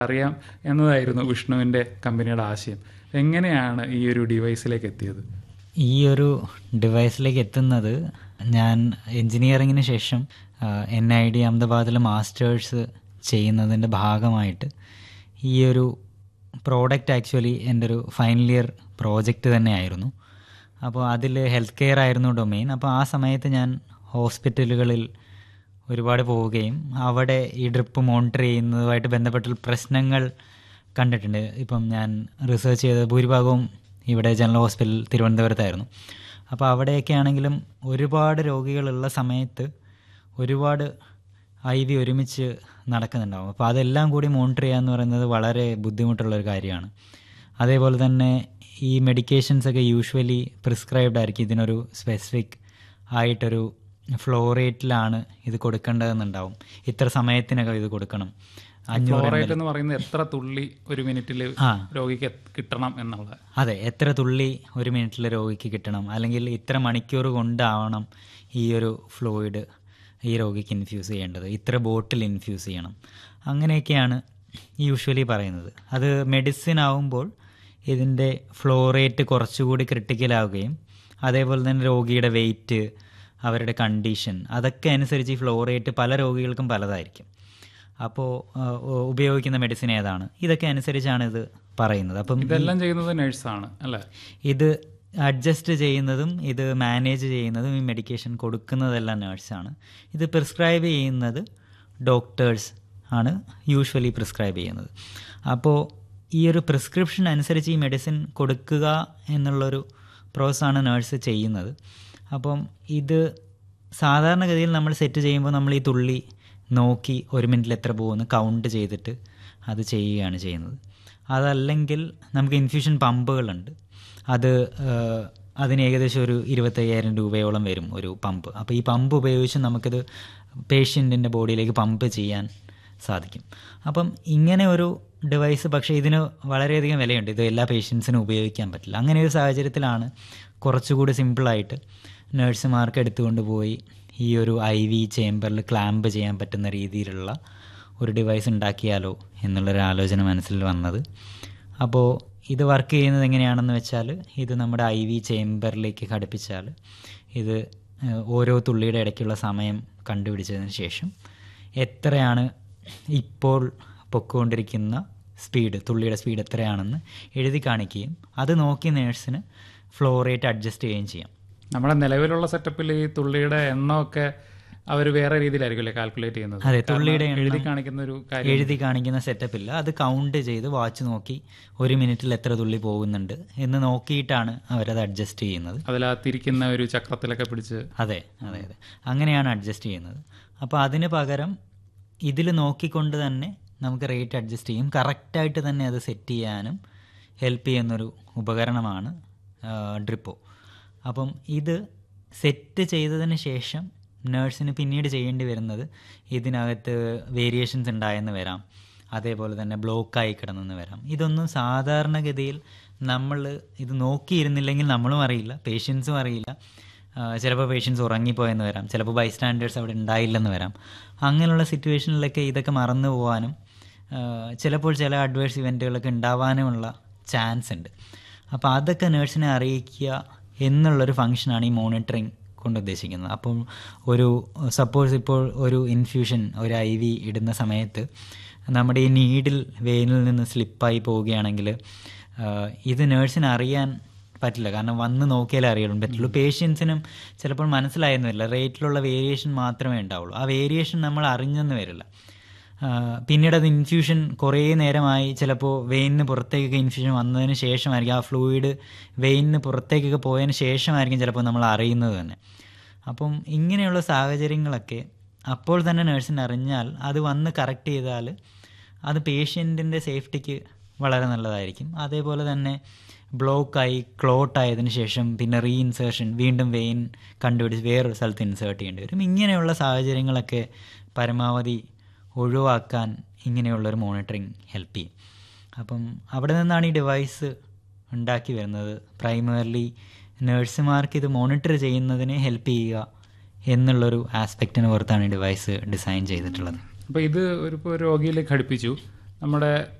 അറിയാം എന്നതായിരുന്നു വിഷ്ണുവിൻ്റെ കമ്പനിയുടെ ആശയം എങ്ങനെയാണ് ഈ ഒരു ഡിവൈസിലേക്ക് എത്തിയത് ഈ ഒരു ഡിവൈസിലേക്ക് എത്തുന്നത് ഞാൻ എൻജിനീയറിങ്ങിന് ശേഷം എൻ ഐ ഡി അഹമ്മദാബാദിൽ മാസ്റ്റേഴ്സ് ചെയ്യുന്നതിൻ്റെ ഭാഗമായിട്ട് ഈ ഒരു പ്രോഡക്റ്റ് ആക്ച്വലി എൻ്റെ ഒരു ഫൈനൽ ഇയർ പ്രോജക്റ്റ് തന്നെയായിരുന്നു അപ്പോൾ അതിൽ ഹെൽത്ത് കെയർ ആയിരുന്നു ഡൊമെയിൻ അപ്പോൾ ആ സമയത്ത് ഞാൻ ഹോസ്പിറ്റലുകളിൽ ഒരുപാട് പോവുകയും അവിടെ ഈ ഡ്രിപ്പ് മോണിറ്റർ ചെയ്യുന്നതുമായിട്ട് ബന്ധപ്പെട്ട പ്രശ്നങ്ങൾ കണ്ടിട്ടുണ്ട് ഇപ്പം ഞാൻ റിസർച്ച് ചെയ്ത ഭൂരിഭാഗവും ഇവിടെ ജനറൽ ഹോസ്പിറ്റൽ തിരുവനന്തപുരത്തായിരുന്നു അപ്പോൾ അവിടെയൊക്കെ ആണെങ്കിലും ഒരുപാട് രോഗികളുള്ള സമയത്ത് ഒരുപാട് ഐ വി ഒരുമിച്ച് നടക്കുന്നുണ്ടാവും അപ്പോൾ അതെല്ലാം കൂടി മോണിറ്റർ ചെയ്യുക എന്ന് പറയുന്നത് വളരെ ബുദ്ധിമുട്ടുള്ളൊരു കാര്യമാണ് അതേപോലെ തന്നെ ഈ മെഡിക്കേഷൻസ് ഒക്കെ യൂഷ്വലി പ്രിസ്ക്രൈബ്ഡ് ആയിരിക്കും ഇതിനൊരു സ്പെസിഫിക് ആയിട്ടൊരു ഫ്ലോ റേറ്റിലാണ് ഇത് കൊടുക്കേണ്ടതെന്നുണ്ടാവും ഇത്ര സമയത്തിനകം ഇത് കൊടുക്കണം അഞ്ഞൂറ് ഫ്ലോറേറ്റ് എന്ന് പറയുന്നത് എത്ര തുള്ളി ഒരു മിനിറ്റിൽ ആ. രോഗിക്ക് എത്ത് കിട്ടണം എന്നുള്ള അതെ എത്ര തുള്ളി ഒരു മിനിറ്റിൽ രോഗിക്ക് കിട്ടണം അല്ലെങ്കിൽ ഇത്ര മണിക്കൂർ കൊണ്ടാവണം ഈ ഒരു ഫ്ലൂയിഡ് ഈ രോഗിക്ക് ഇൻഫ്യൂസ് ചെയ്യേണ്ടത് ഇത്ര ബോട്ടിൽ ഇൻഫ്യൂസ് ചെയ്യണം അങ്ങനെയൊക്കെയാണ് യൂഷ്വലി പറയുന്നത് അത് മെഡിസിൻ ആവുമ്പോൾ ഇതിൻ്റെ ഫ്ലോ റേറ്റ് കുറച്ചുകൂടി ക്രിട്ടിക്കലാവുകയും അതേപോലെ തന്നെ രോഗിയുടെ വെയിറ്റ് അവരുടെ കണ്ടീഷൻ അതൊക്കെ അനുസരിച്ച് ഈ ഫ്ലോ റേറ്റ് പല രോഗികൾക്കും പലതായിരിക്കും അപ്പോൾ ഉപയോഗിക്കുന്ന മെഡിസിൻ ഏതാണ് ഇതൊക്കെ അനുസരിച്ചാണ് ഇത് പറയുന്നത് അപ്പം ഇതെല്ലാം ചെയ്യുന്നത് നഴ്സാണ് അല്ലേ ഇത് അഡ്ജസ്റ്റ് ചെയ്യുന്നതും ഇത് മാനേജ് ചെയ്യുന്നതും ഈ മെഡിക്കേഷൻ കൊടുക്കുന്നതെല്ലാം നേഴ്സാണ് ഇത് പ്രിസ്ക്രൈബ് ചെയ്യുന്നത് ഡോക്ടേഴ്സ് ആണ് യൂഷ്വലി പ്രിസ്ക്രൈബ് ചെയ്യുന്നത് അപ്പോൾ ഈ ഒരു പ്രിസ്ക്രിപ്ഷൻ അനുസരിച്ച് ഈ മെഡിസിൻ കൊടുക്കുക എന്നുള്ളൊരു പ്രോസസ്സാണ് നേഴ്സ് ചെയ്യുന്നത് അപ്പം ഇത് സാധാരണഗതിയിൽ നമ്മൾ സെറ്റ് ചെയ്യുമ്പോൾ നമ്മൾ ഈ തുള്ളി നോക്കി ഒരു മിനിറ്റിൽ എത്ര പോകുമെന്ന് കൗണ്ട് ചെയ്തിട്ട് അത് ചെയ്യുകയാണ് ചെയ്യുന്നത് അതല്ലെങ്കിൽ നമുക്ക് ഇൻഫ്യൂഷൻ പമ്പുകളുണ്ട് അത് ഏഹ്, അതിന് ഏകദേശം ഒരു ഇരുപത്തയ്യായിരം രൂപയോളം വരും ഒരു പമ്പ് അപ്പോൾ ഈ പമ്പ് ഉപയോഗിച്ച് നമുക്കിത് പേഷ്യൻറ്റിൻ്റെ ബോഡിയിലേക്ക് പമ്പ് ചെയ്യാൻ സാധിക്കും അപ്പം ഇങ്ങനെ ഒരു ഡിവൈസ് പക്ഷേ ഇതിന് വളരെയധികം വിലയുണ്ട് ഇത് എല്ലാ പേഷ്യൻസിനും ഉപയോഗിക്കാൻ പറ്റില്ല അങ്ങനെ ഒരു സാഹചര്യത്തിലാണ് കുറച്ചുകൂടി സിമ്പിളായിട്ട് നഴ്സുമാർക്ക് എടുത്തുകൊണ്ട് പോയി ഈ ഒരു ഐ വി ചേമ്പറിൽ ക്ലാമ്പ് ചെയ്യാൻ പറ്റുന്ന രീതിയിലുള്ള ഒരു ഡിവൈസ് ഉണ്ടാക്കിയാലോ എന്നുള്ളൊരു ആലോചന മനസ്സിൽ വന്നത് അപ്പോൾ ഇത് വർക്ക് ചെയ്യുന്നത് എങ്ങനെയാണെന്ന് വെച്ചാൽ ഇത് നമ്മുടെ ഐ വി ചേമ്പറിലേക്ക് ഘടിപ്പിച്ചാൽ ഇത് ഏഹ്, ഓരോ തുള്ളിയുടെ ഇടയ്ക്കുള്ള സമയം കണ്ടുപിടിച്ചതിന് ശേഷം എത്രയാണ് ഇപ്പോൾ പൊക്കോണ്ടിരിക്കുന്ന സ്പീഡ് തുള്ളിയുടെ സ്പീഡ് എത്രയാണെന്ന് എഴുതി കാണിക്കുകയും അത് നോക്കി നേഴ്സിന് ഫ്ലോ റേറ്റ് അഡ്ജസ്റ്റ് ചെയ്യുകയും ചെയ്യാം നമ്മുടെ നിലവിലുള്ള സെറ്റപ്പിൽ ഈ തുള്ളിയുടെ എണ്ണമൊക്കെ അവർ വേറെ രീതിയിലായിരിക്കും കാൽക്കുലേറ്റ് ചെയ്യുന്നത് അതെ, കാരണം തുള്ളിയുടെ എഴുതി കാണിക്കുന്ന ഒരു കാര്യം എഴുതി കാണിക്കുന്ന സെറ്റപ്പില്ല അത് കൗണ്ട് ചെയ്ത് വാച്ച് നോക്കി ഒരു മിനിറ്റിൽ എത്ര തുള്ളി പോകുന്നുണ്ട് എന്ന് നോക്കിയിട്ടാണ് അവരത് അഡ്ജസ്റ്റ് ചെയ്യുന്നത് അതിൽ ആ തിരിക്കുന്ന ഒരു ചക്രത്തിലൊക്കെ പിടിച്ച് അതെ അതെ അതെ അങ്ങനെയാണ് അഡ്ജസ്റ്റ് ചെയ്യുന്നത് അപ്പോൾ അതിന് പകരം ഇതിൽ നോക്കിക്കൊണ്ട് തന്നെ നമുക്ക് റേറ്റ് അഡ്ജസ്റ്റ് ചെയ്യും കറക്റ്റായിട്ട് തന്നെ അത് സെറ്റ് ചെയ്യാനും ഹെൽപ്പ് ചെയ്യുന്നൊരു ഉപകരണമാണ് ഡ്രിപ്പോ അപ്പം ഇത് സെറ്റ് ചെയ്തതിന് ശേഷം നേഴ്സിന് പിന്നീട് ചെയ്യേണ്ടി വരുന്നത് ഇതിനകത്ത് വേരിയേഷൻസ് ഉണ്ടായെന്ന് വരാം അതേപോലെ തന്നെ ബ്ലോക്കായി കിടന്നെന്ന് വരാം ഇതൊന്നും സാധാരണഗതിയിൽ നമ്മൾ ഇത് നോക്കിയിരുന്നില്ലെങ്കിൽ നമ്മളും അറിയില്ല പേഷ്യൻസും അറിയില്ല ചിലപ്പോൾ പേഷ്യൻസ് ഉറങ്ങിപ്പോയെന്ന് വരാം ചിലപ്പോൾ ബൈ സ്റ്റാൻഡേർഡ്സ് അവിടെ ഉണ്ടായില്ലെന്ന് വരാം അങ്ങനെയുള്ള സിറ്റുവേഷനിലൊക്കെ ഇതൊക്കെ മറന്നു പോകാനും ആ, ചിലപ്പോൾ ചില അഡ്വേഴ്സ് ഇവൻറ്റുകളൊക്കെ ഉണ്ടാവാനുമുള്ള ചാൻസ് ഉണ്ട് അപ്പോൾ അതൊക്കെ നേഴ്സിനെ അറിയിക്കുക എന്നുള്ളൊരു ഫങ്ഷനാണ് ഈ മോണിറ്ററിങ് കൊണ്ട് ഉദ്ദേശിക്കുന്നത് അപ്പം ഒരു സപ്പോസ് ഇപ്പോൾ ഒരു ഇൻഫ്യൂഷൻ ഒരു ഐ വി ഇടുന്ന സമയത്ത് നമ്മുടെ ഈ നീഡിൽ വെയിനിൽ നിന്ന് സ്ലിപ്പായി പോവുകയാണെങ്കിൽ ഇത് നേഴ്സിന് അറിയാൻ പറ്റില്ല കാരണം വന്ന് നോക്കിയാലേ അറിയുള്ളൂ പറ്റുള്ളൂ പേഷ്യൻസിനും ചിലപ്പോൾ മനസ്സിലായെന്ന് വരില്ല റേറ്റിലുള്ള വേരിയേഷൻ മാത്രമേ ഉണ്ടാവുള്ളൂ ആ വേരിയേഷൻ നമ്മൾ അറിഞ്ഞെന്ന് വരില്ല ആ, പിന്നീട് അത് ഇൻഫ്യൂഷൻ കുറേ നേരമായി ചിലപ്പോൾ വെയിനിന് പുറത്തേക്കൊക്കെ ഇൻഫ്യൂഷൻ വന്നതിന് ശേഷമായിരിക്കും ആ ഫ്ലൂയിഡ് വെയിനിന് പുറത്തേക്കൊക്കെ പോയതിന് ശേഷമായിരിക്കും ചിലപ്പോൾ നമ്മൾ അറിയുന്നത് തന്നെ അപ്പം ഇങ്ങനെയുള്ള സാഹചര്യങ്ങളൊക്കെ അപ്പോൾ തന്നെ നേഴ്സിന് അറിഞ്ഞാൽ അത് വന്ന് കറക്റ്റ് ചെയ്താൽ അത് പേഷ്യൻറ്റിൻ്റെ സേഫ്റ്റിക്ക് വളരെ നല്ലതായിരിക്കും അതേപോലെ തന്നെ ബ്ലോക്കായി ക്ലോട്ട് ആയതിനു ശേഷം പിന്നെ റീ ഇൻസേർഷൻ വീണ്ടും വെയിൻ കണ്ടുപിടിച്ച് വേറൊരു സ്ഥലത്ത് ഇൻസേർട്ട് ചെയ്യേണ്ടി വരും ഇങ്ങനെയുള്ള സാഹചര്യങ്ങളൊക്കെ പരമാവധി ഒഴിവാക്കാൻ ഇങ്ങനെയുള്ളൊരു മോണിറ്ററിങ് ഹെൽപ്പ് ചെയ്യും അപ്പം അവിടെ നിന്നാണ് ഈ ഡിവൈസ് ഉണ്ടാക്കി വരുന്നത് പ്രൈമർലി നഴ്സുമാർക്ക് ഇത് മോണിറ്റർ ചെയ്യുന്നതിന് ഹെൽപ്പ് ചെയ്യുക എന്നുള്ളൊരു ആസ്പെക്റ്റിന് പുറത്താണ് ഈ ഡിവൈസ് ഡിസൈൻ ചെയ്തിട്ടുള്ളത് അപ്പോൾ ഇത് ഒരു ഇപ്പോൾ രോഗിയിലേക്ക് ഘടിപ്പിച്ചു നമ്മുടെ